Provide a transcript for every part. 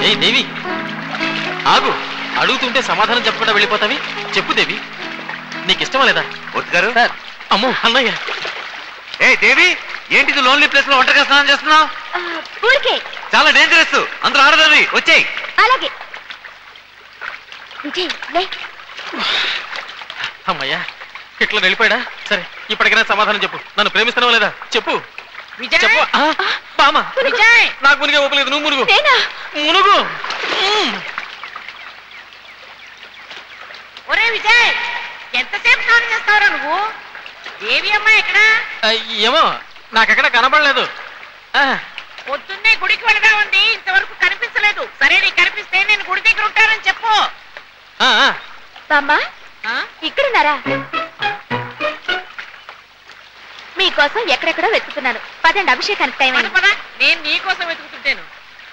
ఏయ్ దేవి ఆగు అడుగుతుంటే సమాధానం చెప్పకుండా వెళ్ళిపోతావి చెప్పు దేవి నీకు ఇష్టమా లేదా మూర్తి గారు సార్ అమ్మో అన్నయ్య ఏ దేవి ఏంటిది లోన్లీ ప్లేస్ లో ఒంటరిగా స్నానం చేస్తున్నావు ఊరికే చాలా డేంజరస్ అందరూ ఆడదావి వచ్చేయ్ అలాగే విజయ్ లే అమ్మయ్యా ఇట్లా వెళ్ళిపోయాడా సరే ఇప్పటికైనా సమాధానం చెప్పు నన్ను ప్రేమిస్తున్నావా లేదా చెప్పు చెప్పు ఆ, బామ్మ విజయ్ నాకు మునిగే ఒప్పలేదు నువ్వు మునుగు నేనా మునుగు మ్మ్. ఒరే విజయ్ ఎంతసేపు స్నానం చేస్తావురా నువ్వు దేవి అమ్మ ఎక్కడ ఆ, ఏమో నాకెక్కడ కనపడలేదు ఆ, పొద్దున్నే గుడికి వెళ్ళగా ఉంది ఇంతవరకు కనిపించలేదు సరే నీకు కనిపిస్తే నేను గుడి దగ్గర ఉంటానని చెప్పు ఆ, ఆ. బామ్మ ఆ? ఇక్కడున్నారా మీకోసం ఎక్కడెక్కడో వెతుకుతున్నాను పదండి అభిషేకానికి టైం పద అయింది పద నేను నీ కోసం వెతుకుతుంటాను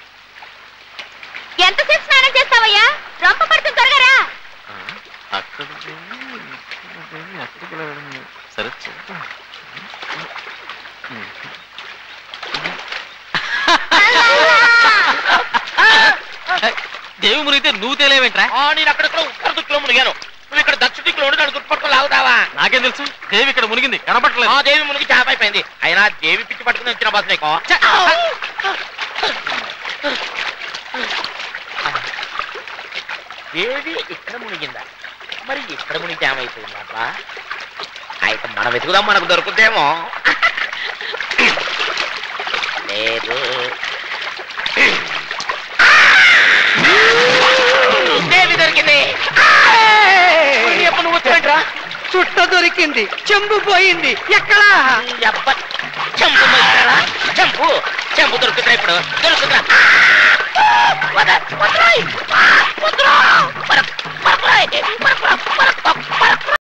ఎంతసేపు స్నానం చేస్తావయ్యా రొంప పడుతుంది త్వరగా రా అక్కడ అక్కడికి వెళ్ళడం సరే చెప్పు దేవి మునిగితే నువ్వు తేలేవేంట్రా నేను అక్కడ ఉత్తర దిక్కులో మునిగాను నువ్వు ఇక్కడ దక్షిణ దిక్కులో ఉండి నన్ను దుప్పట్టుకొని లాగుతావా నాకేం తెలుసు దేవి ఇక్కడ మునిగింది కనపడలేదు ఆ దేవి మునిగి చేప అయిపోయింది అయినా దేవి పిచ్చి పట్టుకుని వచ్చిన బస్ నీకు దేవి ఇక్కడ మునిగిందా మరి ఇక్కడ మునిగి ఏమైపోయిందబ్బా అయితే మనం వెతుకుదాం మనకు దొరుకుద్దేమో లేదు దేవి దొరికింది ఎప్పుడు నువ్వు వచ్చావంట్రా చుట్ట దొరికింది చెంబు పోయింది ఎక్కడా అబ్బ చెంపు మొయ్యాలా? చెంపు చెంపు దొరుకుతుందా ఇప్పుడు దొరుకుతుందా వద- వదరాయ్! వదరా! పర- పరపరాయ్! పరపరా! పర!